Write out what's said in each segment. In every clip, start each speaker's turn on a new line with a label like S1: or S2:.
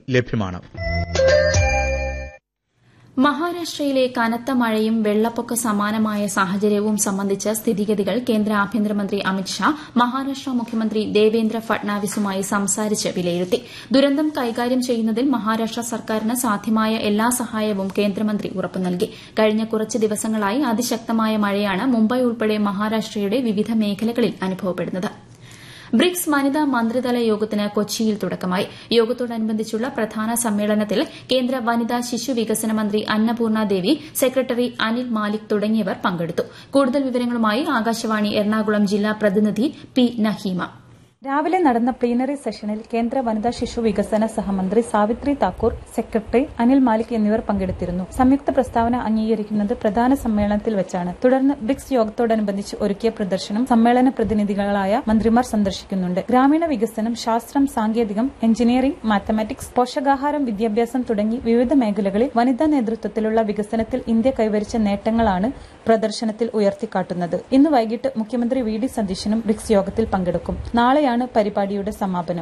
S1: ലഭ്യമാണ്
S2: മഹാരാഷ്ട്രയിലെ കനത്ത മഴയും വെള്ളപ്പൊക്ക സമാനമായ സാഹചര്യവും സംബന്ധിച്ച സ്ഥിതിഗതികൾ കേന്ദ്ര ആഭ്യന്തരമന്ത്രി അമിത്ഷാ മഹാരാഷ്ട്ര മുഖ്യമന്ത്രി ദേവേന്ദ്ര ഫട്നാവിസുമായി സംസാരിച്ച് വിലയിരുത്തി ദുരന്തം കൈകാര്യം ചെയ്യുന്നതിൽ മഹാരാഷ്ട്ര സർക്കാരിന് സാധ്യമായ എല്ലാ സഹായവും കേന്ദ്രമന്ത്രി ഉറപ്പു നൽകി കഴിഞ്ഞ കുറച്ച് ദിവസങ്ങളായി അതിശക്തമായ മഴയാണ് മുംബൈ ഉൾപ്പെടെ മഹാരാഷ്ട്രയുടെ വിവിധ മേഖലകളിൽ അനുഭവപ്പെടുന്നത് ബ്രിക്സ് വനിതാ മന്ത്രിതല യോഗത്തിന് കൊച്ചിയിൽ തുടക്കമായി യോഗത്തോടനുബന്ധിച്ചുള്ള പ്രധാന സമ്മേളനത്തിൽ കേന്ദ്ര വനിതാ ശിശു വികസന മന്ത്രി അന്നപൂർണ ദേവി സെക്രട്ടറി അനിൽ മാലിക് തുടങ്ങിയവർ പങ്കെടുത്തു കൂടുതൽ വിവരങ്ങളുമായി ആകാശവാണി എറണാകുളം ജില്ലാ പ്രതിനിധി പി നഹീമ
S3: രാവിലെ നടന്ന പ്ലീനറി സെഷനിൽ കേന്ദ്ര വനിതാ ശിശു വികസന സഹമന്ത്രി സാവിത്രി താക്കൂർ സെക്രട്ടറി അനിൽ മാലിക് എന്നിവർ പങ്കെടുത്തിരുന്നു സംയുക്ത പ്രസ്താവന അംഗീകരിക്കുന്നത് പ്രധാന സമ്മേളനത്തിൽ വെച്ചാണ് തുടർന്ന് ബ്രിക്സ് യോഗത്തോടനുബന്ധിച്ച് ഒരുക്കിയ പ്രദർശനം സമ്മേളന പ്രതിനിധികളായ മന്ത്രിമാർ സന്ദർശിക്കുന്നുണ്ട് ഗ്രാമീണ വികസനം ശാസ്ത്രം സാങ്കേതികം എഞ്ചിനീയറിംഗ് മാത്തമാറ്റിക്സ് പോഷകാഹാരം വിദ്യാഭ്യാസം തുടങ്ങി വിവിധ മേഖലകളിൽ വനിതാ നേതൃത്വത്തിലുള്ള വികസനത്തിൽ ഇന്ത്യ കൈവരിച്ച നേട്ടങ്ങളാണ് പ്രദർശനത്തിൽ ഉയർത്തിക്കാട്ടുന്നത് ഇന്ന് വൈകിട്ട് മുഖ്യമന്ത്രി വി ഡി സതീശനും ബ്രിക്സ് യോഗത്തിൽ പങ്കെടുക്കും നാളെയാണ് പരിപാടിയുടെ സമാപനം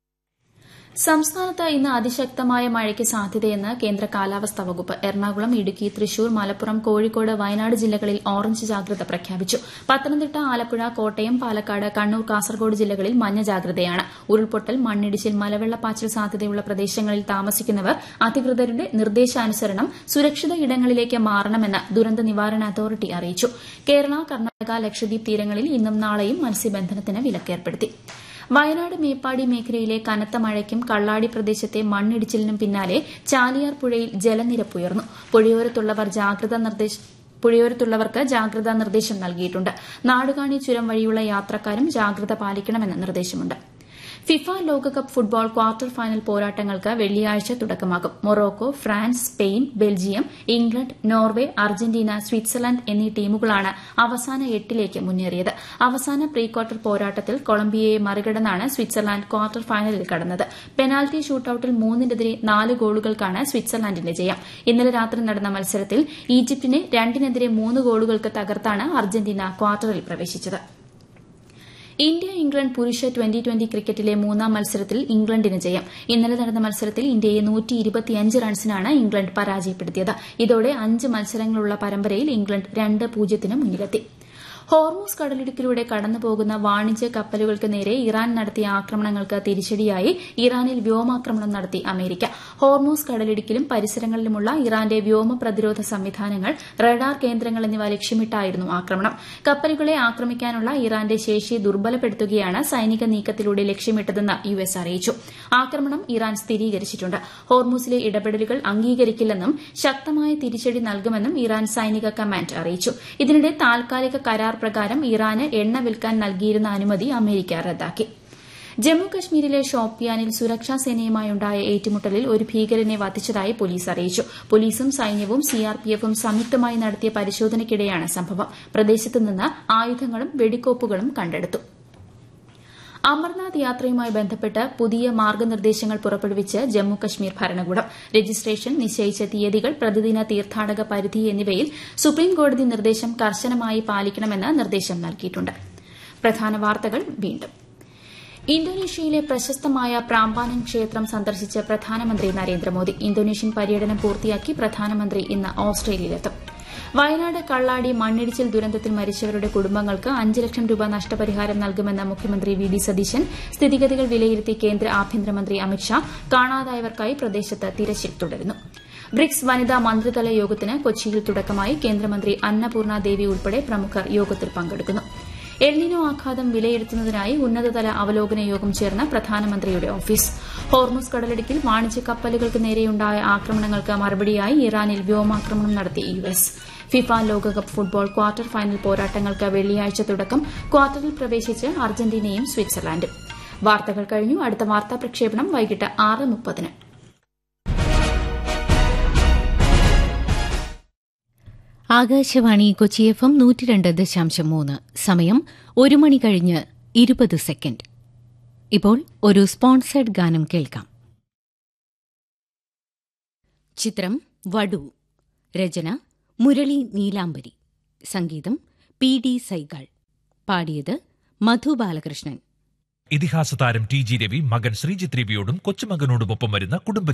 S2: സംസ്ഥാനത്ത് ഇന്ന് അതിശക്തമായ മഴയ്ക്ക് സാധ്യതയെന്ന് കേന്ദ്ര കാലാവസ്ഥാ വകുപ്പ് എറണാകുളം ഇടുക്കി തൃശൂർ മലപ്പുറം കോഴിക്കോട് വയനാട് ജില്ലകളിൽ ഓറഞ്ച് ജാഗ്രത പ്രഖ്യാപിച്ചു പത്തനംതിട്ട ആലപ്പുഴ കോട്ടയം പാലക്കാട് കണ്ണൂർ കാസർഗോഡ് ജില്ലകളിൽ മഞ്ഞ ജാഗ്രതയാണ് ഉരുൾപൊട്ടൽ മണ്ണിടിച്ചിൽ മലവെള്ളപ്പാച്ചിൽ സാധ്യതയുള്ള പ്രദേശങ്ങളിൽ താമസിക്കുന്നവർ അധികൃതരുടെ നിർദ്ദേശാനുസരണം സുരക്ഷിത ഇടങ്ങളിലേക്ക് മാറണമെന്ന് ദുരന്ത നിവാരണ അതോറിറ്റി അറിയിച്ചു കേരള കർണാടക ലക്ഷദ്വീപ് തീരങ്ങളിൽ ഇന്നും നാളെയും മത്സ്യബന്ധനത്തിന് വിലക്കേർപ്പെടുത്തി വയനാട് മേപ്പാടി മേഖലയിലെ കനത്ത മഴയ്ക്കും കള്ളാടി പ്രദേശത്തെ മണ്ണിടിച്ചിലിനും പിന്നാലെ ചാലിയാർ പുഴയിൽ ജലനിരപ്പ് ഉയർന്നു പുഴയോരത്തുള്ളവർ ജാഗ്രതാ നിർദ്ദേശം പുഴയോരത്തുള്ളവർക്ക് ജാഗ്രതാ നിർദ്ദേശം നൽകിയിട്ടുണ്ട് നാടുകാണി ചുരം വഴിയുള്ള യാത്രക്കാരും ജാഗ്രത പാലിക്കണമെന്ന് നിർദ്ദേശമുണ്ട് ഫിഫ ലോകകപ്പ് ഫുട്ബോൾ ക്വാർട്ടർ ഫൈനൽ പോരാട്ടങ്ങൾക്ക് വെള്ളിയാഴ്ച തുടക്കമാകും Morocco France Spain Belgium England Norway Argentina Switzerland എന്നീ ടീമുകളാണ് അവസാന എട്ടിലേക്ക് മുന്നേറിയത് അവസാന പ്രീ ക്വാർട്ടർ പോരാട്ടത്തിൽ കൊളംബിയയെ മറികടന്നാണ് സ്വിറ്റ്സർലാൻഡ് ക്വാർട്ടർ ഫൈനലിൽ കടന്നത് പെനാൽറ്റി ഷൂട്ടൌട്ടിൽ മൂന്നിനെതിരെ നാല് ഗോളുകൾക്കാണ് സ്വിറ്റ്സർലാൻഡിന്റെ ജയം ഇന്നലെ രാത്രി നടന്ന മത്സരത്തിൽ ഈജിപ്തിനെ രണ്ടിനെതിരെ മൂന്ന് ഗോളുകൾക്ക് തകർത്താണ് അർജന്റീന ക്വാർട്ടറിൽ പ്രവേശിച്ചത് ഇന്ത്യ ഇംഗ്ലണ്ട് പുരുഷ ട്വന്റി ട്വന്റി ക്രിക്കറ്റിലെ മൂന്നാം മത്സരത്തിൽ ഇംഗ്ലണ്ടിന് ജയം ഇന്നലെ നടന്ന മത്സരത്തിൽ ഇന്ത്യയെ റൺസിനാണ് ഇംഗ്ലണ്ട് പരാജയപ്പെടുത്തിയത് ഇതോടെ അഞ്ച് മത്സരങ്ങളുള്ള പരമ്പരയിൽ ഇംഗ്ലണ്ട് രണ്ട് പൂജ്യത്തിന് മുന്നിലെത്തി ഹോർമൂസ് കടലിടുക്കിലൂടെ കടന്നുപോകുന്ന വാണിജ്യ കപ്പലുകൾക്ക് നേരെ ഇറാൻ നടത്തിയ ആക്രമണങ്ങൾക്ക് തിരിച്ചടിയായി ഇറാനിൽ വ്യോമാക്രമണം നടത്തി അമേരിക്ക ഹോർമൂസ് കടലിടുക്കിലും പരിസരങ്ങളിലുമുള്ള ഇറാന്റെ വ്യോമ പ്രതിരോധ സംവിധാനങ്ങൾ റഡാർ കേന്ദ്രങ്ങൾ എന്നിവ ലക്ഷ്യമിട്ടായിരുന്നു ആക്രമണം കപ്പലുകളെ ആക്രമിക്കാനുള്ള ഇറാന്റെ ശേഷി ദുർബലപ്പെടുത്തുകയാണ് സൈനിക നീക്കത്തിലൂടെ ലക്ഷ്യമിട്ടതെന്ന് യു എസ് അറിയിച്ചു ആക്രമണം ഇറാൻ സ്ഥിരീകരിച്ചിട്ടുണ്ട് ഹോർമൂസിലെ ഇടപെടലുകൾ അംഗീകരിക്കില്ലെന്നും ശക്തമായ തിരിച്ചടി നൽകുമെന്നും ഇറാൻ സൈനിക കമാൻഡ് അറിയിച്ചു ഇതിനിടെ താൽക്കാലിക കരാർ പ്രകാരം ഇറാന് എണ്ണ വിൽക്കാൻ നൽകിയിരുന്ന അനുമതി അമേരിക്ക റദ്ദാക്കി ജമ്മു കശ്മീരിലെ ഷോപ്പിയാനിൽ സുരക്ഷാ സേനയുമായുണ്ടായ ഏറ്റുമുട്ടലിൽ ഒരു ഭീകരനെ വധിച്ചതായി പോലീസ് അറിയിച്ചു പോലീസും സൈന്യവും സിആർപിഎഫും സംയുക്തമായി നടത്തിയ പരിശോധനയ്ക്കിടെയാണ് സംഭവം പ്രദേശത്ത് നിന്ന് ആയുധങ്ങളും വെടിക്കോപ്പുകളും കണ്ടെടുത്തു അമർനാഥ് യാത്രയുമായി ബന്ധപ്പെട്ട് പുതിയ മാർഗനിർദ്ദേശങ്ങൾ പുറപ്പെടുവിച്ച് ജമ്മു കശ്മീർ ഭരണകൂടം രജിസ്ട്രേഷൻ നിശ്ചയിച്ച തീയതികൾ പ്രതിദിന തീർത്ഥാടക പരിധി എന്നിവയിൽ സുപ്രീംകോടതി നിർദ്ദേശം കർശനമായി പാലിക്കണമെന്ന് നിർദ്ദേശം നൽകിയിട്ടുണ്ട് പ്രധാന വാർത്തകൾ വീണ്ടും ഇന്തോനേഷ്യയിലെ പ്രശസ്തമായ പ്രാമ്പാനൻ ക്ഷേത്രം സന്ദർശിച്ച് പ്രധാനമന്ത്രി നരേന്ദ്രമോദി ഇന്തോനേഷ്യൻ പര്യടനം പൂർത്തിയാക്കി പ്രധാനമന്ത്രി ഇന്ന് ഓസ്ട്രേലിയയിലെത്തും വയനാട് കള്ളാടി മണ്ണിടിച്ചിൽ ദുരന്തത്തിൽ മരിച്ചവരുടെ കുടുംബങ്ങൾക്ക് അഞ്ച് ലക്ഷം രൂപ നഷ്ടപരിഹാരം നൽകുമെന്ന മുഖ്യമന്ത്രി വി ഡി സതീശൻ സ്ഥിതിഗതികൾ വിലയിരുത്തി കേന്ദ്ര ആഭ്യന്തരമന്ത്രി അമിത്ഷാ കാണാതായവർക്കായി പ്രദേശത്ത് തിരച്ചിൽ തുടരുന്നു ബ്രിക്സ് വനിതാ മന്ത്രിതല യോഗത്തിന് കൊച്ചിയിൽ തുടക്കമായി കേന്ദ്രമന്ത്രി അന്നപൂർണ ദേവി ഉൾപ്പെടെ പ്രമുഖർ യോഗത്തിൽ പങ്കെടുക്കുന്നു എൽനിനോ ആഘാതം വിലയിരുത്തുന്നതിനായി ഉന്നതതല അവലോകന യോഗം ചേർന്ന പ്രധാനമന്ത്രിയുടെ ഓഫീസ് ഹോർമുസ് കടലിടുക്കിൽ വാണിജ്യ കപ്പലുകൾക്ക് നേരെയുണ്ടായ ആക്രമണങ്ങൾക്ക് മറുപടിയായി ഇറാനിൽ വ്യോമാക്രമണം നടത്തി യു എസ് ഫിഫ ലോകകപ്പ് ഫുട്ബോൾ ക്വാർട്ടർ ഫൈനൽ പോരാട്ടങ്ങൾക്ക് വെള്ളിയാഴ്ച തുടക്കം ക്വാർട്ടറിൽ പ്രവേശിച്ച് അർജന്റീനയും സ്വിറ്റ്സർലാൻഡും വാർത്തകൾ കഴിഞ്ഞു അടുത്ത വാർത്താ പ്രക്ഷേപണം വൈകിട്ട് ആറ് മുപ്പതിന്
S4: ആകാശവാണി കൊച്ചി എഫ് എം നൂറ്റി രണ്ട് ദശാംശം മൂന്ന് സമയം ഒരു മണി കഴിഞ്ഞ് ഇരുപത് സെക്കൻഡ് ഇപ്പോൾ ഒരു സ്പോൺസേഡ് ഗാനം കേൾക്കാം ചിത്രം വടു രചന മുരളി നീലാംബരി സംഗീതം പി ഡി സൈഗാൾ പാടിയത് മധു ബാലകൃഷ്ണൻ
S5: ഇതിഹാസ താരം ടി ജി രവി മകൻ ശ്രീജിത്ത് രവിയോടും കൊച്ചുമകനോടുമൊപ്പം വരുന്ന കുടുംബ